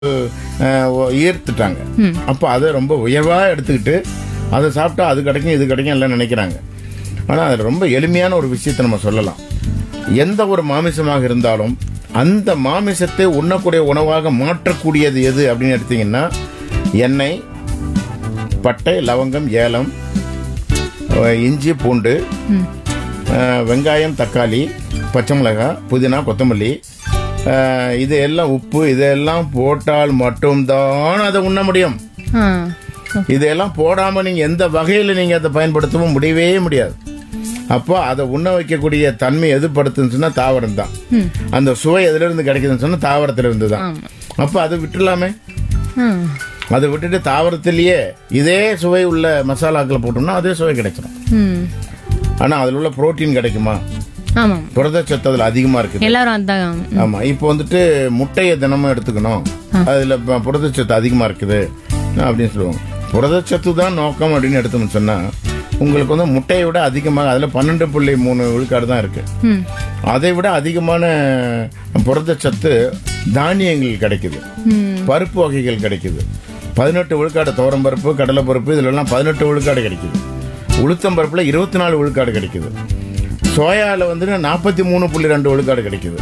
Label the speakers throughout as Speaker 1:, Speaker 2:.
Speaker 1: அஹ், ஒ- ஈர்த்துட்டாங்க அப்போ அதை ரொம்ப உயர்வா எடுத்துக்கிட்டு அதை சாப்பிட்டா அது கிடைக்கும் இது கிடைக்கும் எல்லாம் நினைக்கிறாங்க ஆனா அது ரொம்ப எளிமையான ஒரு விஷயத்தை நம்ம சொல்லலாம் எந்த ஒரு மாமிசமாக இருந்தாலும் அந்த மாமிசத்தை உண்ணக்கூடிய உணவாக மாற்றக்கூடியது எது அப்படின்னு எடுத்தீங்கன்னா எண்ணெய் பட்டை லவங்கம் ஏலம் அஹ், இஞ்சி பூண்டு அஹ், வெங்காயம் தக்காளி பச்சை மிளகாய் புதினா கொத்தமல்லி அஹ், இது எல்லாம் உப்பு இதெல்லாம் போட்டால் மட்டும்தான் அதை உண்ண முடியும்
Speaker 2: ஆ
Speaker 1: இதெல்லாம் போடாம நீங்க எந்த வகையில நீங்க அதை பயன்படுத்தவும் முடியவே முடியாது அப்போ அதை உண்ண வைக்கக்கூடிய தன்மை எது படுத்துன்னு சொன்னா தாவரம் தான் அந்த சுவை எதுல இருந்து கிடைக்குதுன்னு சொன்னா தாவரத்துல இருந்து தான் அப்போ அதை விட்டுலாமே
Speaker 2: ஆ
Speaker 1: அதை விட்டுட்டு தாவரத்திலேயே இதே சுவை உள்ள மசாலாக்களை போட்டோம்னா அதே சுவை கிடைச்சிடும்
Speaker 2: ம்
Speaker 1: ஆனா அதுல உள்ள புரோட்டீன் கிடைக்குமா
Speaker 2: ஆமாம்
Speaker 1: புரதச்சத்து அதுல அதிகமா இருக்குது
Speaker 2: எல்லாரும் அதான்
Speaker 1: ஆமா இப்போ வந்துட்டு முட்டையை தினமும் எடுத்துக்கணும் அதுல ப- புரதச்சத்து அதிகமா இருக்குது அப்படின்னு சொல்லுவாங்க புரதச்சத்து தான் நோக்கம் அப்படின்னு எடுத்தோம்னு சொன்னா உங்களுக்கு வந்து முட்டையை விட அதிகமாக அதுல பன்னெண்டு புள்ளி மூணு விழுக்காடு தான் இருக்கு
Speaker 2: ம்
Speaker 1: அதை விட அதிகமான புரதச்சத்து தானியங்கள் கிடைக்குது பருப்பு வகைகள் கிடைக்குது பதினெட்டு விழுக்காடு துவரம் பருப்பு கடலை பருப்பு இதுல எல்லாம் பதினெட்டு விழுக்காடு கிடைக்குது உளுத்தம் பருப்புல இருபத்தி நாலு விழுக்காடு கிடைக்குது சோயால வந்து நாற்பத்தி மூணு புள்ளி ரெண்டு விழுக்காடு கிடைக்குது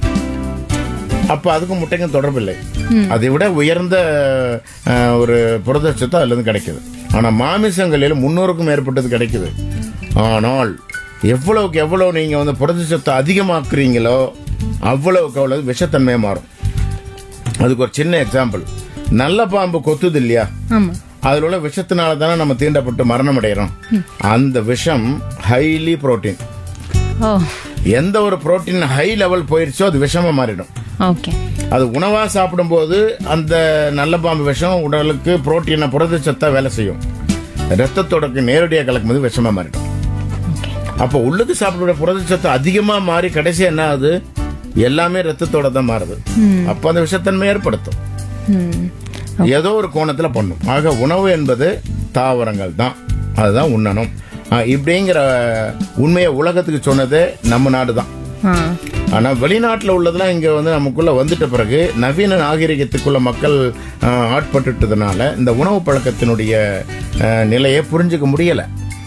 Speaker 1: அப்ப அதுக்கும் முட்டைக்கும் தொடர்பில்லை அதை விட உயர்ந்த அஹ், ஒரு புரதச்சத்து அதுல இருந்து கிடைக்குது ஆனா மாமிசங்களில் முன்னூறுக்கும் மேற்பட்டது கிடைக்குது ஆனால் எவ்வளவுக்கு எவ்வளவு நீங்க வந்து புரதச்சத்தை அதிகமாக்குறீங்களோ அவ்வளவுக்கு அவ்வளவு விஷத்தன்மையா மாறும் அதுக்கு ஒரு சின்ன எக்ஸாம்பிள் நல்ல பாம்பு கொத்துது இல்லையா
Speaker 2: ஆமாம்
Speaker 1: அதுல உள்ள விஷத்தினால தானே நம்ம தீண்டப்பட்டு மரணம் அடைகிறோம் அந்த விஷம் ஹைலி புரோட்டீன்
Speaker 2: ஓ
Speaker 1: எந்த ஒரு புரோட்டீன் ஹை லெவல் போயிருச்சோ அது விஷமா மாறிடும்
Speaker 2: ஓகே
Speaker 1: அது உணவா சாப்பிடும்போது அந்த நல்ல பாம்பு விஷம் உடலுக்கு புரோட்டீனை புரதச்சத்தா வேலை செய்யும் ரத்தத்தோட நேரடியாக கலக்கும்போது விஷமா மாறிடும்
Speaker 2: ஓகே
Speaker 1: அப்போ உள்ளுக்கு சாப்பிடுற புரதச்சத்து அதிகமா மாறி கடைசி என்ன ஆகுது எல்லாமே ரத்தத்தோட தான் மாறுது அப்போ அந்த விஷத்தன்மை ஏற்படுத்தும்
Speaker 2: ம்
Speaker 1: ஏதோ ஒரு கோணத்துல பண்ணும் ஆக உணவு என்பது தாவரங்கள் தான் அதுதான் உண்ணணும் ஆஹ் இப்படிங்கிற உண்மையை உலகத்துக்கு சொன்னதே நம்ம நாடு தான்
Speaker 2: ஆ
Speaker 1: ஆனா வெளிநாட்டுல உள்ளதெல்லாம் இங்க வந்து நமக்குள்ள வந்துட்ட பிறகு நவீன நாகரிகத்துக்குள்ள மக்கள் ஆஹ், ஆட்பட்டுட்டதுனால இந்த உணவு பழக்கத்தினுடைய ஆஹ், நிலையை புரிஞ்சுக்க முடியல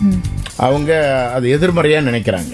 Speaker 1: அவங்க அது எதிர்மறையா நினைக்கிறாங்க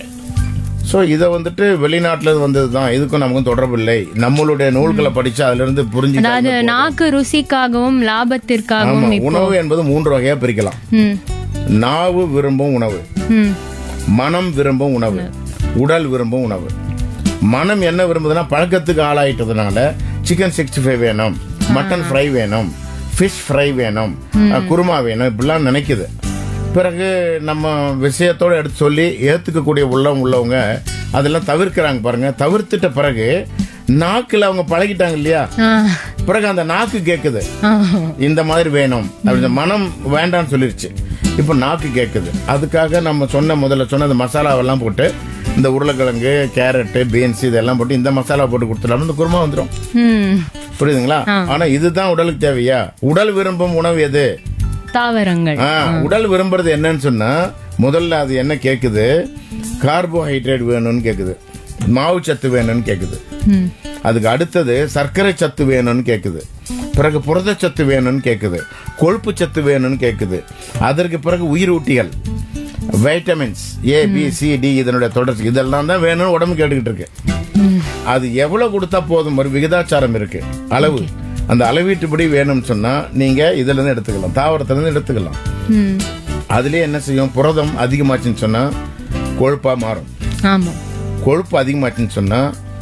Speaker 1: ஸோ இதை வந்துட்டு வெளிநாட்டுல இருந்து வந்தது தான் இதுக்கும் நமக்கும் தொடர்பு இல்லை நம்மளுடைய நூல்களை படிச்சு அதுல இருந்து புரிஞ்சு
Speaker 2: அதாவது நாக்கு ருசிக்காகவும் லாபத்திற்காகவும்
Speaker 1: ஆமா, உணவு என்பது மூன்று வகையா பிரிக்கலாம்
Speaker 2: ம்
Speaker 1: நாவு விரும்பும் உணவு
Speaker 2: ம்
Speaker 1: மனம் விரும்பும் உணவு உடல் விரும்பும் உணவு மனம் என்ன விரும்புதுன்னா பழக்கத்துக்கு ஆளாயிட்டதுனால சிக்கன் சிக்ஸ்டி ஃபைவ் வேணும் மட்டன் ஃப்ரை வேணும் ஃபிஷ் ஃப்ரை வேணும் அஹ், குருமா வேணும் இப்படிலாம் நினைக்குது பிறகு நம்ம விஷயத்தோட எடுத்து சொல்லி ஏத்துக்கக்கூடிய உள்ளம் உள்ளவங்க அதெல்லாம் தவிர்க்கிறாங்க பாருங்க தவிர்த்துட்ட பிறகு நாக்குல அவங்க பழகிட்டாங்க இல்லையா
Speaker 2: ஆ
Speaker 1: பிறகு அந்த நாக்கு கேக்குது
Speaker 2: ஆ
Speaker 1: இந்த மாதிரி வேணும் அப்படி மனம் வேண்டாம்னு சொல்லிருச்சு இப்போ நாக்கு கேட்குது அதுக்காக நம்ம சொன்ன முதல்ல சொன்ன அந்த மசாலாவெல்லாம் போட்டு இந்த உருளைக்கிழங்கு கேரட்டு பீன்ஸ் இதெல்லாம் போட்டு இந்த மசாலா போட்டு கொடுத்துட்டோம் இந்த குருமா வந்துடும்
Speaker 2: ம்
Speaker 1: புரியுதுங்களா ஆனா இதுதான் உடலுக்கு தேவையா உடல் விரும்பும் உணவு எது
Speaker 2: தாவரங்கள்
Speaker 1: ஆ, உடல் விரும்புறது என்னன்னு சொன்னா முதல்ல அது என்ன கேக்குது கார்போஹைட்ரேட் வேணும்னு கேக்குது மாவு சத்து வேணும்னு கேக்குது
Speaker 2: ம்
Speaker 1: அதுக்கு அடுத்தது சர்க்கரை சத்து வேணும்னு கேக்குது பிறகு புரதச்சத்து வேணும்னு கேக்குது கொழுப்பு சத்து வேணும்னு கேக்குது அதற்கு பிறகு உயிரூட்டிகள் vitamins A B C D இதனுடைய தொடர்ச்சி இதெல்லாம் தான் வேணும்னு உடம்பு கேட்டுக்கிட்டு இருக்கு அது எவ்வளவு கொடுத்தா போதும் ஒரு விகிதாச்சாரம் இருக்கு அளவு அந்த அளவீட்டுப்படி வேணும்னு சொன்னா நீங்க இதுல இருந்து எடுத்துக்கலாம் தாவரத்துல இருந்து எடுத்துக்கலாம்
Speaker 2: ம்
Speaker 1: அதுலயே என்ன செய்யும் புரதம் அதிகமாச்சுன்னு சொன்னா கொழுப்பா மாறும்
Speaker 2: ஆமாம்
Speaker 1: கொழுப்பு அதிகமாச்சுன்னு சொன்னா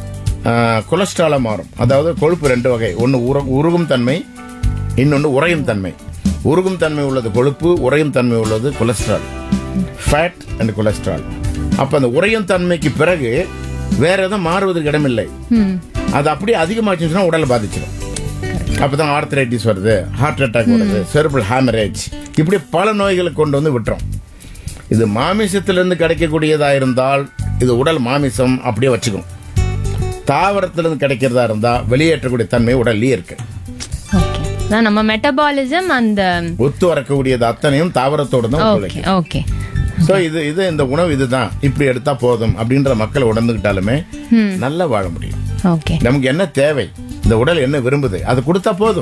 Speaker 1: ஆஹ், கொலஸ்ட்ராலா மாறும் அதாவது கொழுப்பு ரெண்டு வகை ஒன்று உருகும் தன்மை இன்னொன்று உறையும் தன்மை உருகும் தன்மை உள்ளது கொழுப்பு உறையும் தன்மை உள்ளது கொலஸ்ட்ரால் ஃபேட் அண்ட் கொலஸ்ட்ரால் அப்போ அந்த உறையும் தன்மைக்கு பிறகு வேற எதுவும் மாறுவதற்கு இடமில்லை
Speaker 2: ம்
Speaker 1: அது அப்படியே அதிகமாச்சுன்னு சொன்னா உடலை பாதிச்சிடும் அப்பதான் ஆர்த்தரைட்டிஸ் வருது ஹார்ட் அட்டாக் வருது செர்பல் ஹேமரேஜ் இப்படி பல நோய்களை கொண்டு வந்து விட்டுரும் இது மாமிசத்திலிருந்து கிடைக்கக்கூடியதா இருந்தால் இது உடல் மாமிசம் அப்படியே வச்சுக்கும் தாவரத்திலிருந்து கிடைக்கிறதா இருந்தா வெளியேற்றக்கூடிய தன்மை உடல்லயே இருக்கு
Speaker 2: ஓகே அதான் நம்ம மெட்டபாலிசம் அந்த
Speaker 1: ஒத்து வரக்கூடியது அத்தனையும் தாவரத்தோட தான்
Speaker 2: ஓகே
Speaker 1: ஒத்துழைக்கும்
Speaker 2: ஓகே
Speaker 1: சோ இது இது இந்த உணவு இதுதான் இப்படி எடுத்தா போதும் அப்படின்ற மக்கள் உணர்ந்துகிட்டாலுமே நல்லா வாழ முடியும்
Speaker 2: ஓகே
Speaker 1: நமக்கு என்ன தேவை இந்த உடல் என்ன விரும்புது அது கொடுத்தா போதும்